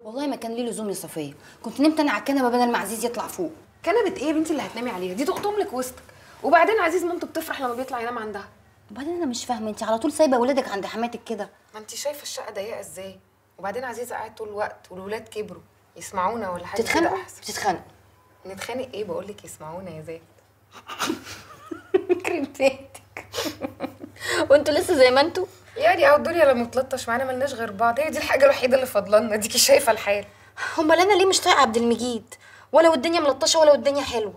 والله ما كان ليه لزوم يا صفيه كنت نمت انا على الكنبه بدل ما عزيز يطلع فوق كنبه ايه يا بنتي اللي هتنامي عليها دي تقطم لك وسطك وبعدين عزيز مامته بتفرح لما بيطلع ينام عندها وبعدين انا مش فاهمه انت على طول سايبه ولادك عند حماتك كده ما انت شايفه الشقه ضيقه ازاي وبعدين عزيزه قاعد طول الوقت والولاد كبروا يسمعونا ولا حاجه كده تتخانقوا احسن بتتخانقوا نتخانق ايه بقول لك يسمعونا يا زيد يخرب بيتك وانتوا لسه زي ما انتوا يعني اهو الدنيا لما تلطش معانا ملناش غير بعض هي دي الحاجه الوحيده اللي فاضلالنا ديكي شايفه الحال امال انا ليه مش طايقه عبد المجيد ولا والدنيا ملطشه ولا والدنيا حلوه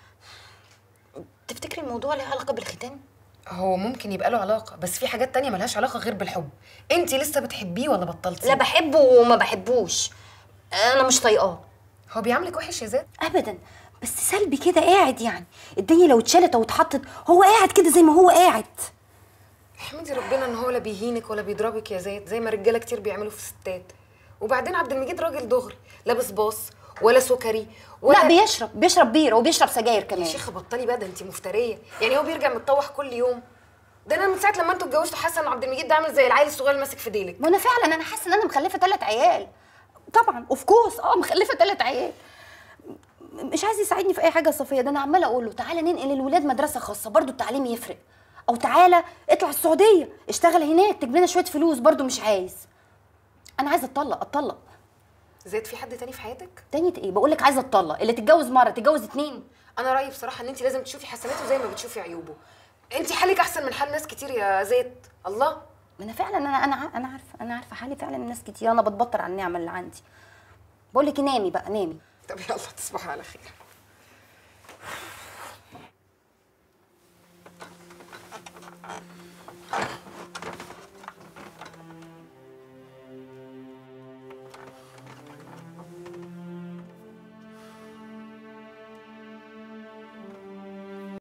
تفتكري الموضوع له علاقه بالختان هو ممكن يبقى له علاقه بس في حاجات تانية ملهاش علاقه غير بالحب انت لسه بتحبيه ولا بطلتي لا بحبه وما بحبوش انا مش طايقاه هو بيعاملك وحش يا زيد ابدا بس سلبي كده قاعد يعني الدنيا لو اتشالت او اتحطت هو قاعد كده زي ما هو قاعد احمدي ربنا ان هو لا بيهينك ولا بيضربك يا زيد زي ما رجاله كتير بيعملوا في الستات وبعدين عبد المجيد راجل دغري لابس باص ولا سكري ولا لا بيشرب بيشرب بيره وبيشرب سجاير يا كمان شيخه بطلي بقى ده انت مفتريه يعني هو بيرجع متطوح كل يوم ده انا من ساعه لما انتوا اتجوزتوا حاسه ان عبد المجيد ده عامل زي العيل الصغير اللي ماسك في ديلك ما انا فعلا انا حاسه ان انا مخلفه ثلاث عيال طبعا اوف كورس اه مخلفه ثلاث عيال م- مش عايز يساعدني في اي حاجه يا صفيه ده انا عماله اقول له تعالى ننقل الولاد مدرسه خاصه برضو التعليم يفرق او تعالى اطلع السعوديه اشتغل هناك تجيب لنا شويه فلوس برضو مش عايز انا عايزه اتطلق اتطلق زيد في حد تاني في حياتك تاني ايه بقول لك عايزه اتطلق اللي تتجوز مره تتجوز اتنين انا رايي بصراحه ان انت لازم تشوفي حسناته زي ما بتشوفي عيوبه انت حالك احسن من حال ناس كتير يا زيد الله ما انا فعلا انا انا ع- انا عارفه انا عارفه حالي فعلا الناس كتير انا بتبطر على النعمه اللي عندي بقول لك نامي بقى نامي طب يلا تصبحي على خير